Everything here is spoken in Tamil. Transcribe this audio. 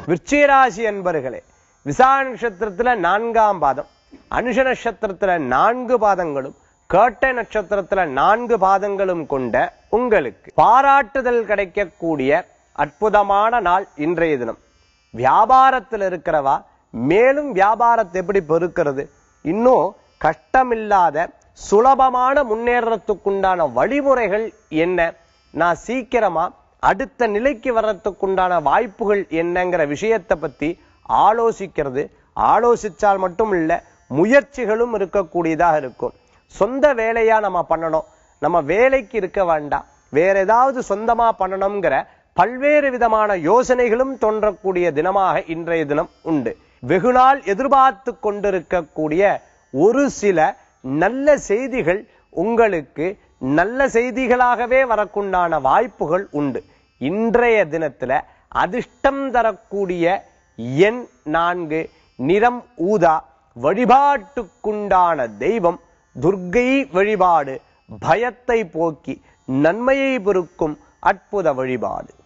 விருச்சிகராசி அன்பர்களே விசா நட்சத்திரத்துல நான்காம் பாதம் அனுஷ நட்சத்திரத்துல நான்கு பாதங்களும் கேட்டை நட்சத்திரத்துல நான்கு பாதங்களும் கொண்ட உங்களுக்கு பாராட்டுதல் கிடைக்கக்கூடிய அற்புதமான நாள் இன்றைய தினம் வியாபாரத்தில் இருக்கிறவா மேலும் வியாபாரத்தை எப்படி பெருக்கிறது இன்னும் கஷ்டமில்லாத சுலபமான முன்னேறத்துக்குண்டான வழிமுறைகள் என்ன நான் சீக்கிரமா அடுத்த நிலைக்கு வர்றதுக்குண்டான வாய்ப்புகள் என்னங்கிற விஷயத்தை பத்தி ஆலோசிக்கிறது ஆலோசிச்சால் மட்டும் இல்ல முயற்சிகளும் இருக்கக்கூடியதாக இருக்கும் சொந்த வேலையா நம்ம பண்ணணும் நம்ம வேலைக்கு இருக்க வேண்டாம் வேற ஏதாவது சொந்தமா பண்ணணுங்கிற பல்வேறு விதமான யோசனைகளும் தோன்றக்கூடிய தினமாக இன்றைய தினம் உண்டு வெகுநாள் எதிர்பார்த்து கொண்டிருக்கக்கூடிய ஒரு சில நல்ல செய்திகள் உங்களுக்கு நல்ல செய்திகளாகவே வரக்குண்டான வாய்ப்புகள் உண்டு இன்றைய தினத்துல அதிர்ஷ்டம் தரக்கூடிய எண் நான்கு நிறம் ஊதா வழிபாட்டுக்குண்டான தெய்வம் துர்க்கை வழிபாடு பயத்தை போக்கி நன்மையை பெருக்கும் அற்புத வழிபாடு